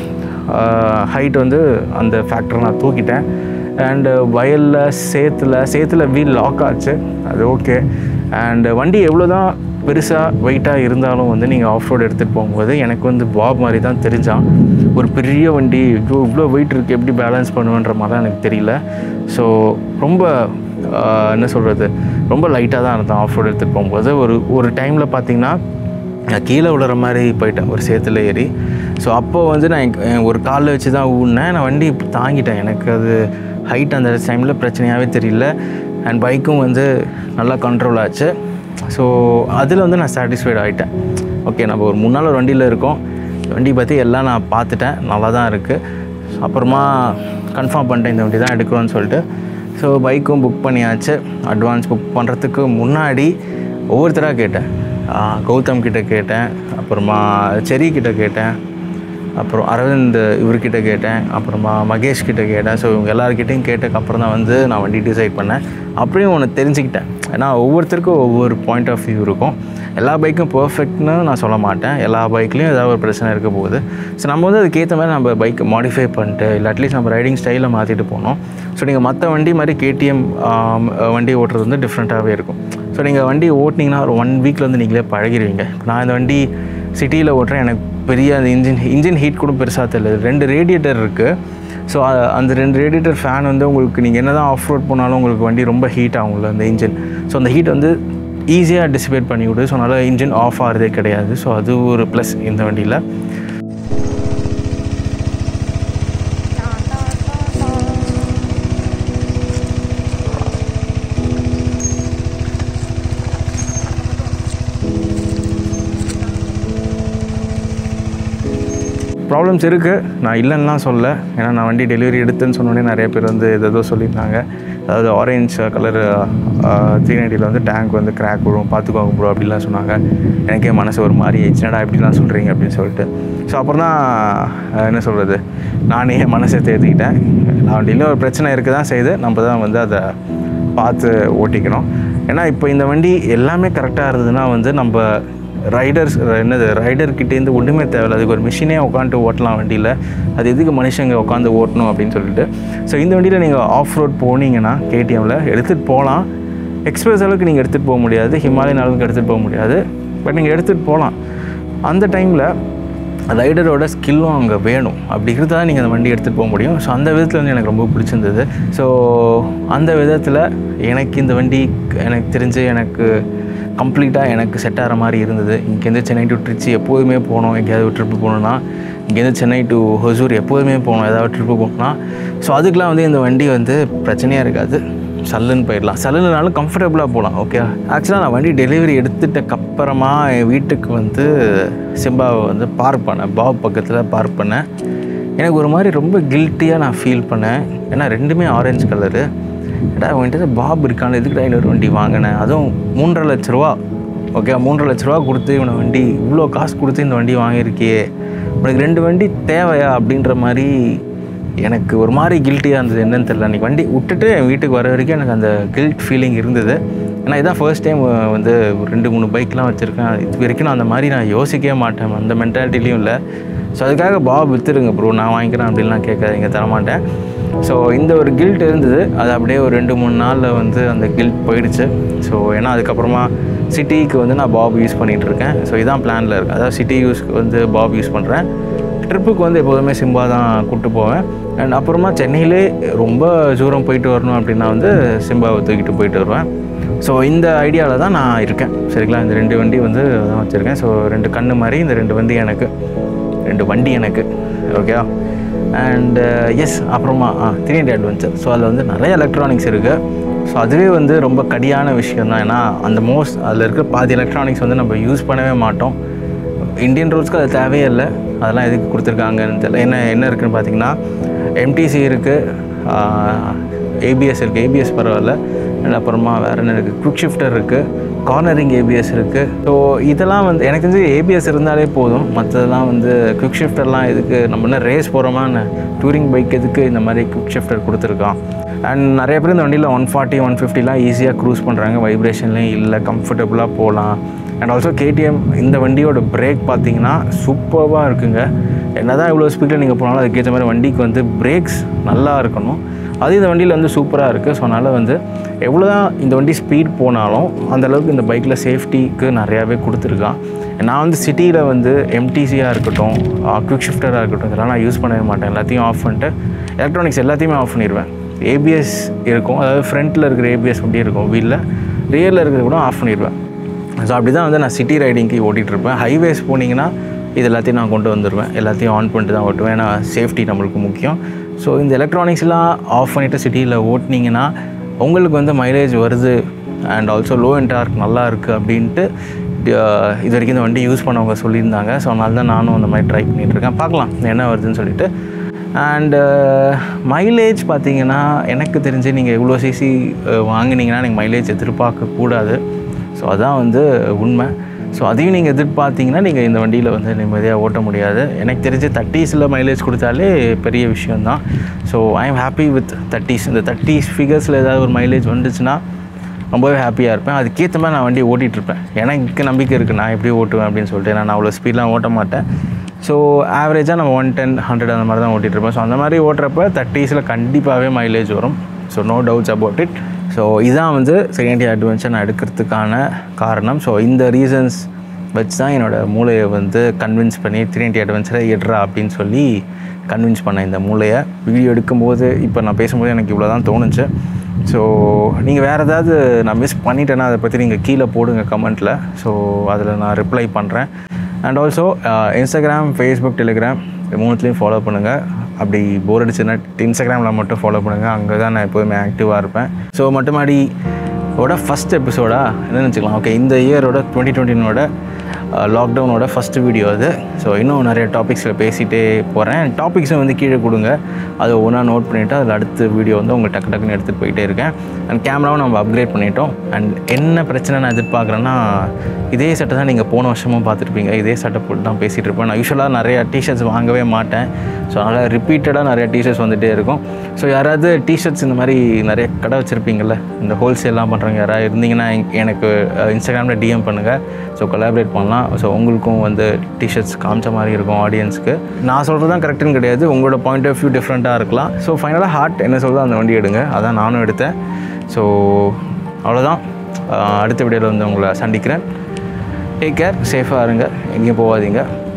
ஹைட் வந்து அந்த ஃபேக்டரை நான் தூக்கிட்டேன் அண்டு வயலில் சேத்துல சேத்துல வீல் லாக் ஆச்சு அது ஓகே அண்டு வண்டி எவ்வளோ தான் பெருசாக வெயிட்டாக இருந்தாலும் வந்து நீங்கள் ஆஃப் ரோடு எடுத்துகிட்டு போகும்போது எனக்கு வந்து பாப் மாதிரி தான் தெரிஞ்சான் ஒரு பெரிய வண்டி இவ்வளோ இவ்வளோ வெயிட் இருக்குது எப்படி பேலன்ஸ் பண்ணுவேன்ற மாதிரிலாம் எனக்கு தெரியல ஸோ ரொம்ப ஆஹ், என்ன சொல்கிறது ரொம்ப லைட்டாக தான் இருந்தேன் ஆஃப் ரோடு எடுத்துகிட்டு போகும்போது ஒரு ஒரு டைமில் பார்த்தீங்கன்னா நான் கீழே விழுற மாதிரி போயிட்டேன் ஒரு சேத்துல ஏறி ஸோ அப்போ வந்து நான் எங்க- என் ஒரு காலில் வச்சு தான் ஊடினேன் நான் வண்டி இப்படி தாங்கிட்டேன் எனக்கு அது ஹைட் அந்த டைமில் பிரச்சனையாகவே தெரியல அண்ட் பைக்கும் வந்து நல்லா கண்ட்ரோல் ஆச்சு ஸோ அதில் வந்து நான் சாட்டிஸ்ஃபைட் ஆகிட்டேன் ஓகே நம்ம ஒரு முன்னால் ஒரு வண்டியில் இருக்கோம் வண்டி பற்றி எல்லாம் நான் பார்த்துட்டேன் நல்லா தான் இருக்குது அப்புறமா கன்ஃபார்ம் பண்ணிட்டேன் இந்த வண்டி தான் எடுக்கிறோன்னு சொல்லிட்டு ஸோ பைக்கும் புக் பண்ணியாச்சு அட்வான்ஸ் புக் பண்ணுறதுக்கு முன்னாடி ஒவ்வொருத்தராக கேட்டேன் ஆஹ் கௌதம் கிட்ட கேட்டேன் அப்புறமா செரி கிட்ட கேட்டேன் அப்புறம் அரவிந்த் இவர்கிட்ட கேட்டேன் அப்புறமா மகேஷ் கிட்ட கேட்டேன் ஸோ இவங்க எல்லாருக்கிட்டையும் கேட்டதுக்கு அப்புறம் தான் வந்து நான் வண்டி டிசைட் பண்ணேன் அப்படியும் ஒன்று தெரிஞ்சுக்கிட்டேன் ஏன்னா ஒவ்வொருத்தருக்கும் ஒவ்வொரு பாயிண்ட் ஆஃப் வியூ இருக்கும் எல்லா பைக்கும் பர்ஃபெக்ட்னு நான் சொல்ல மாட்டேன் எல்லா பைக்லேயும் ஏதாவது ஒரு பிரச்சனை இருக்க போகுது ஸோ நம்ம வந்து அதுக்கேற்ற மாதிரி நம்ம பைக்கை மாடிஃபை பண்ணிட்டு இல்லை அட்லீஸ்ட் நம்ம ரைடிங் ஸ்டைலை மாற்றிட்டு போனோம் ஸோ நீங்கள் மற்ற வண்டி மாதிரி கேடிஎம் வண்டி ஓட்டுறது வந்து டிஃப்ரெண்ட்டாகவே இருக்கும் ஸோ நீங்கள் வண்டி ஓட்டினீங்கன்னா ஒரு ஒன் வீக்கில் வந்து நீங்களே பழகிடுவீங்க நான் இந்த வண்டி சிட்டியில் ஓட்டுறேன் எனக்கு பெரிய அந்த இன்ஜின் இன்ஜின் ஹீட் கூட பெருசாக தெரியல ரெண்டு ரேடியேட்டர் இருக்குது ஸோ அந்த ரெண்டு ரேடியேட்டர் ஃபேன் வந்து உங்களுக்கு நீங்கள் என்ன தான் ஆஃப் ரோட் போனாலும் உங்களுக்கு வண்டி ரொம்ப ஹீட் ஆகும்ல அந்த இன்ஜின் ஸோ அந்த ஹீட் வந்து ஈஸியாக டிசிபேட் பண்ணி விடுது ஸோ அதனால் இன்ஜின் ஆஃப் ஆகிறதே கிடையாது ஸோ அது ஒரு ப்ளஸ் இந்த வண்டியில் ப்ராப்ளம்ஸ் இருக்குது நான் இல்லைன்னுலாம் சொல்ல ஏன்னா நான் வண்டி டெலிவரி எடுத்தேன்னு சொன்னோடனே நிறைய பேர் வந்து ஏதோ சொல்லியிருந்தாங்க அதாவது ஆரஞ்ச் கலர் த்ரீ நைன்ட்டியில் வந்து டேங்க் வந்து கிராக் விடும் பார்த்துக்கோங்க ப்ரோ அப்படிலாம் சொன்னாங்க எனக்கே மனசு ஒரு மாதிரி என்னடா இப்படிலாம் சொல்கிறீங்க அப்படின்னு சொல்லிட்டு ஸோ அப்புறம் தான் அஹ், என்ன சொல்கிறது நானே என் மனசை தேர்த்திக்கிட்டேன் நான் வண்டியில் ஒரு பிரச்சனை இருக்க தான் செய்யுது நம்ம தான் வந்து அதை பார்த்து ஓட்டிக்கணும் ஏன்னா இப்போ இந்த வண்டி எல்லாமே கரெக்டாக இருந்ததுன்னா வந்து நம்ம ரைடர்ஸ் என்னது ரைடர்கிட்டேருந்து ஒன்றுமே தேவையில்ல அதுக்கு ஒரு மிஷினே உட்காந்துட்டு ஓட்டலாம் வண்டியில் அது எதுக்கு மனுஷங்க உட்காந்து ஓட்டணும் அப்படின்னு சொல்லிட்டு ஸோ இந்த வண்டியில் நீங்கள் ஆஃப் ரோட் போனீங்கன்னா கேடிஎம்மில் எடுத்துகிட்டு போகலாம் எக்ஸ்பிரஸ் அளவுக்கு நீங்கள் எடுத்துகிட்டு போக முடியாது ஹிமாலயன் அளவுக்கு எடுத்துகிட்டு போக முடியாது பட் நீங்கள் எடுத்துகிட்டு போகலாம் அந்த டைமில் ரைடரோட ஸ்கில்லும் அங்கே வேணும் அப்படி இருந்தால் தான் நீங்கள் அந்த வண்டி எடுத்துகிட்டு போக முடியும் ஸோ அந்த விதத்தில் வந்து எனக்கு ரொம்ப பிடிச்சிருந்தது ஸோ அந்த விதத்தில் எனக்கு இந்த வண்டி எனக்கு தெரிஞ்சு எனக்கு கம்ப்ளீட்டாக எனக்கு செட் ஆகிற மாதிரி இருந்தது இங்கேருந்து சென்னை டு ட்ரிச்சி எப்போதுமே போகணும் எங்கேயாவது ஒரு ட்ரிப்பு போகணுன்னா இங்கேருந்து சென்னை டு ஹொசூர் எப்போதுமே போகணும் ஏதாவது ட்ரிப்பு போகணும்னா ஸோ அதுக்கெலாம் வந்து இந்த வண்டி வந்து பிரச்சனையாக இருக்காது சல்லுன்னு போயிடலாம் சல்லுனாலும் கம்ஃபர்டபுளாக போகலாம் ஓகே ஆக்சுவலாக நான் வண்டி டெலிவரி எடுத்துட்டக்கப்புறமா என் வீட்டுக்கு வந்து சிம்பாவை வந்து பார்க் பண்ணேன் பாப் பக்கத்தில் பார்க் பண்ணேன் எனக்கு ஒரு மாதிரி ரொம்ப கில்ட்டியாக நான் ஃபீல் பண்ணேன் ஏன்னா ரெண்டுமே ஆரஞ்சு கலரு ஏடா வந்துட்டு பாப் இருக்கான எதுக்குடா இன்னொரு வண்டி வாங்கினேன் அதுவும் மூன்றரை லட்ச ரூபா ஓகே மூன்றரை லட்ச ரூபா கொடுத்து இவனை வண்டி இவ்வளோ காசு கொடுத்து இந்த வண்டி வாங்கியிருக்கியே உனக்கு ரெண்டு வண்டி தேவையா அப்படின்ற மாதிரி எனக்கு ஒரு மாதிரி கில்ட்டியாக இருந்தது என்னன்னு தெரியல அன்றைக்கி வண்டி விட்டுட்டு என் வீட்டுக்கு வர வரைக்கும் எனக்கு அந்த கில்ட் ஃபீலிங் இருந்தது ஏன்னா இதான் ஃபர்ஸ்ட் டைம் வந்து ஒரு ரெண்டு மூணு பைக்லாம் வச்சுருக்கேன் இது வரைக்கும் நான் அந்த மாதிரி நான் யோசிக்கவே மாட்டேன் அந்த மென்டாலிட்டிலையும் இல்லை ஸோ அதுக்காக பாப் விற்றுருங்க ப்ரோ நான் வாங்கிக்கிறேன் அப்படின்லாம் கேட்காதீங்க தரமாட்டேன் ஸோ இந்த ஒரு கில்ட் இருந்தது அது அப்படியே ஒரு ரெண்டு மூணு நாளில் வந்து அந்த கில்ட் போயிடுச்சு ஸோ ஏன்னா அதுக்கப்புறமா சிட்டிக்கு வந்து நான் பாப் யூஸ் பண்ணிகிட்டு இருக்கேன் ஸோ இதான் பிளானில் இருக்குது அதாவது சிட்டி யூஸ்க்கு வந்து பாப் யூஸ் பண்ணுறேன் ட்ரிப்புக்கு வந்து எப்போதுமே சிம்பா தான் கூப்பிட்டு போவேன் அண்ட் அப்புறமா சென்னையிலே ரொம்ப தூரம் போயிட்டு வரணும் அப்படின்னா வந்து சிம்பாவை தூக்கிட்டு போயிட்டு வருவேன் ஸோ இந்த ஐடியாவில் தான் நான் இருக்கேன் சரிங்களா இந்த ரெண்டு வண்டி வந்து தான் வச்சுருக்கேன் ஸோ ரெண்டு கண்ணு மாதிரி இந்த ரெண்டு வண்டி எனக்கு ரெண்டு வண்டி எனக்கு ஓகேவா அண்ட் எஸ் அப்புறமா த்ரீ ஹண்ட்ரட் அட்வென்ச்சர் ஸோ அதில் வந்து நிறைய எலக்ட்ரானிக்ஸ் இருக்குது ஸோ அதுவே வந்து ரொம்ப கடியான விஷயம் தான் ஏன்னா அந்த மோஸ்ட் அதில் இருக்கிற பாதி எலக்ட்ரானிக்ஸ் வந்து நம்ம யூஸ் பண்ணவே மாட்டோம் இந்தியன் ரூல்ஸ்க்கு அது தேவையே இல்லை அதெல்லாம் எதுக்கு கொடுத்துருக்காங்கன்னு தெரியல என்ன என்ன இருக்குன்னு பார்த்தீங்கன்னா எம்டிசி இருக்குது ஏபிஎஸ் இருக்குது ஏபிஎஸ் பரவாயில்ல அண்ட் அப்புறமா வேறு என்ன இருக்குது குவிக் ஷிஃப்டர் இருக்குது கார்னரிங் ஏபிஎஸ் இருக்குது ஸோ இதெல்லாம் வந்து எனக்கு தெரிஞ்சு ஏபிஎஸ் இருந்தாலே போதும் மற்றதெல்லாம் வந்து குவிக் ஷிஃப்டர்லாம் எதுக்கு நம்ம என்ன ரேஸ் போகிறோமா டூரிங் பைக் எதுக்கு இந்த மாதிரி குவிக் ஷிஃப்டர் கொடுத்துருக்கான் அண்ட் நிறைய பேர் இந்த வண்டியில் ஒன் ஃபார்ட்டி ஒன் ஃபிஃப்டிலாம் ஈஸியாக க்ரூஸ் பண்ணுறாங்க வைப்ரேஷன்லேயும் இல்லை கம்ஃபர்டபுளாக போகலாம் அண்ட் ஆல்சோ கேடிஎம் இந்த வண்டியோட பிரேக் பார்த்தீங்கன்னா சூப்பராக இருக்குங்க என்ன தான் இவ்வளோ ஸ்பீடில் நீங்கள் போனாலும் அதுக்கேற்ற மாதிரி வண்டிக்கு வந்து பிரேக்ஸ் நல்லா இருக்கணும் அது இந்த வண்டியில் வந்து சூப்பராக இருக்குது ஸோ அதனால் வந்து எவ்வளோ தான் இந்த வண்டி ஸ்பீட் போனாலும் அந்த அளவுக்கு இந்த பைக்கில் சேஃப்டிக்கு நிறையாவே கொடுத்துருக்கான் நான் வந்து சிட்டியில் வந்து எம்டிசியாக இருக்கட்டும் குவிக் ஷிஃப்டராக இருக்கட்டும் இதெல்லாம் நான் யூஸ் பண்ணவே மாட்டேன் எல்லாத்தையும் ஆஃப் பண்ணிட்டு எலக்ட்ரானிக்ஸ் எல்லாத்தையுமே ஆஃப் பண்ணிடுவேன் ஏபிஎஸ் இருக்கும் அதாவது ஃப்ரண்ட்டில் இருக்கிற ஏபிஎஸ் வண்டி இருக்கும் வீலில் ரியரில் இருக்கிறது கூட ஆஃப் பண்ணிடுவேன் ஸோ அப்படி தான் வந்து நான் சிட்டி ரைடிங்க்கு ஓட்டிகிட்டு இருப்பேன் ஹைவேஸ் போனீங்கன்னா இது எல்லாத்தையும் நான் கொண்டு வந்துடுவேன் எல்லாத்தையும் ஆன் பண்ணிட்டு தான் ஓட்டுவேன் ஏன்னா சேஃப்டி நம்மளுக்கு முக்கியம் ஸோ இந்த எலக்ட்ரானிக்ஸ்லாம் ஆஃப் பண்ணிவிட்டு சிட்டியில் ஓட்டினீங்கன்னா உங்களுக்கு வந்து மைலேஜ் வருது and also low and torque நல்லா இருக்குது அப்படின்ட்டு அஹ், இது வரைக்கும் இந்த வண்டி யூஸ் பண்ணவங்க சொல்லியிருந்தாங்க ஸோ அதனால தான் நானும் அந்த மாதிரி ட்ரை பண்ணிகிட்ருக்கேன் பார்க்கலாம் என்ன வருதுன்னு சொல்லிட்டு அண்டு மைலேஜ் பார்த்தீங்கன்னா எனக்கு தெரிஞ்சு நீங்கள் இவ்வளோ சிசி வாங்கினீங்கன்னா நீங்கள் மைலேஜ் எதிர்பார்க்கக்கூடாது ஸோ அதான் வந்து உண்மை ஸோ அதையும் நீங்கள் எதிர்பார்த்தீங்கன்னா நீங்கள் இந்த வண்டியில் வந்து நிம்மதியாக ஓட்ட முடியாது எனக்கு தெரிஞ்சு தேர்ட்டிஸில் மைலேஜ் கொடுத்தாலே பெரிய விஷயந்தான் so I am happy with thirties இந்த தேர்ட்டிஸ் ஃபிகர்ஸில் ஏதாவது ஒரு மைலேஜ் வந்துச்சுன்னா ரொம்பவே ஹாப்பியாக இருப்பேன் அதுக்கேற்ற மாதிரி நான் வண்டி ஓட்டிகிட்டு இருப்பேன் எனக்கு நம்பிக்கை இருக்குது நான் எப்படி ஓட்டுவேன் அப்படின்னு சொல்லிட்டு ஏன்னா நான் அவ்வளோ ஸ்பீட்லாம் ஓட்ட மாட்டேன் ஸோ ஆவரேஜாக நம்ம ஒன் டென் ஹண்ட்ரட் அந்த மாதிரி தான் ஓட்டிகிட்டு இருப்பேன் ஸோ அந்த மாதிரி ஓட்டுறப்ப தேர்ட்டிஸில் கண்டிப்பாகவே மைலேஜ் வரும் so no doubts about it so இதான் வந்து செகண்ட் இயர் அட்வென்ச்சர் நான் எடுக்கிறதுக்கான காரணம் ஸோ இந்த ரீசன்ஸ் வச்சு தான் என்னோடய மூளையை வந்து கன்வின்ஸ் பண்ணி த்ரீ நைன்டி அட்வென்ச்சரை எடுறா அப்படின்னு சொல்லி கன்வின்ஸ் பண்ணேன் இந்த மூளையை வீடியோ எடுக்கும்போது இப்போ நான் பேசும்போது எனக்கு இவ்வளோ தான் தோணுச்சு ஸோ நீங்கள் வேறு ஏதாவது நான் மிஸ் பண்ணிட்டேன்னா அதை பற்றி நீங்கள் கீழே போடுங்க கமெண்ட்டில் ஸோ அதில் நான் ரிப்ளை பண்ணுறேன் and also Instagram Facebook Telegram மூணுத்துலேயும் ஃபாலோ பண்ணுங்கள் அப்படி போர் அடிச்சுன்னா இன்ஸ்டாகிராமில் மட்டும் ஃபாலோ பண்ணுங்கள் அங்கே தான் நான் எப்போதுமே ஆக்டிவாக இருப்பேன் ஸோ மட்டுமாடி ஓட ஃபஸ்ட் எபிசோடா என்னன்னு வச்சுக்கலாம் ஓகே இந்த இயரோட டுவெண்ட்டி டுவெண்ட்டினோட லாக்டவுனோட ஃபஸ்ட்டு வீடியோ அது ஸோ இன்னும் நிறைய டாபிக்ஸில் பேசிகிட்டே போகிறேன் டாபிக்ஸும் வந்து கீழே கொடுங்க அதை ஒன்றா நோட் பண்ணிவிட்டு அதில் அடுத்த வீடியோ வந்து உங்களுக்கு டக்கு டக்குன்னு எடுத்துகிட்டு போயிட்டே இருக்கேன் அண்ட் கேமராவும் நம்ம அப்கிரேட் பண்ணிட்டோம் அண்ட் என்ன பிரச்சனை நான் எதிர்பார்க்குறேன்னா இதே சட்டை தான் நீங்கள் போன வருஷமும் பார்த்துருப்பீங்க இதே சட்டை போட்டு தான் பேசிகிட்டு இருப்பேன் நான் யூஸ்வலாக நிறைய டிஷர்ட்ஸ் வாங்கவே மாட்டேன் ஸோ அதனால் ரிப்பீட்டடாக நிறைய டிஷர்ட்ஸ் வந்துகிட்டே இருக்கும் ஸோ யாராவது டிஷர்ட்ஸ் இந்த மாதிரி நிறைய கடை வச்சுருப்பீங்கள்ல இந்த ஹோல்சேல்லாம் பண்ணுறவங்க யாராவது இருந்தீங்கன்னா எங்க- எனக்கு இன்ஸ்டாகிராமில் டிஎம் பண்ணுங்கள் ஸோ கொலாபரேட் பண்ணலாம் ஸோ உங்களுக்கும் வந்து டிஷர்ட்ஸ் காமிச்ச மாதிரி இருக்கும் ஆடியன்ஸ்க்கு நான் சொல்கிறது தான் கரெக்டுன்னு கிடையாது உங்களோட பாயிண்ட் ஆஃப் வியூ டிஃப்ரெண்ட்டாக இருக்கலாம் ஸோ ஃபைனலாக ஹார்ட் என்ன சொல்லுதோ அந்த வண்டி எடுங்க அதான் நானும் எடுத்தேன் ஸோ அவ்வளோதான் அஹ் அடுத்த வீடியோவில் வந்து உங்களை சந்திக்கிறேன் டேக் கேர் சேஃபாக இருங்க எங்கேயும் போகாதீங்க